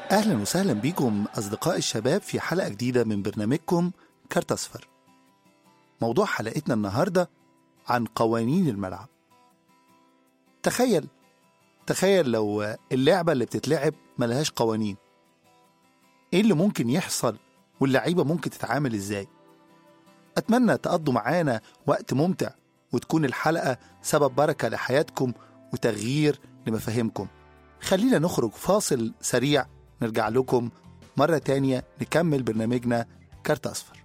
أهلا وسهلا بيكم أصدقاء الشباب في حلقة جديدة من برنامجكم كارت أصفر موضوع حلقتنا النهاردة عن قوانين الملعب تخيل تخيل لو اللعبة اللي بتتلعب ملهاش قوانين إيه اللي ممكن يحصل واللعيبة ممكن تتعامل إزاي أتمنى تقضوا معانا وقت ممتع وتكون الحلقة سبب بركة لحياتكم وتغيير لمفاهيمكم خلينا نخرج فاصل سريع نرجع لكم مرة تانية نكمل برنامجنا كارت أصفر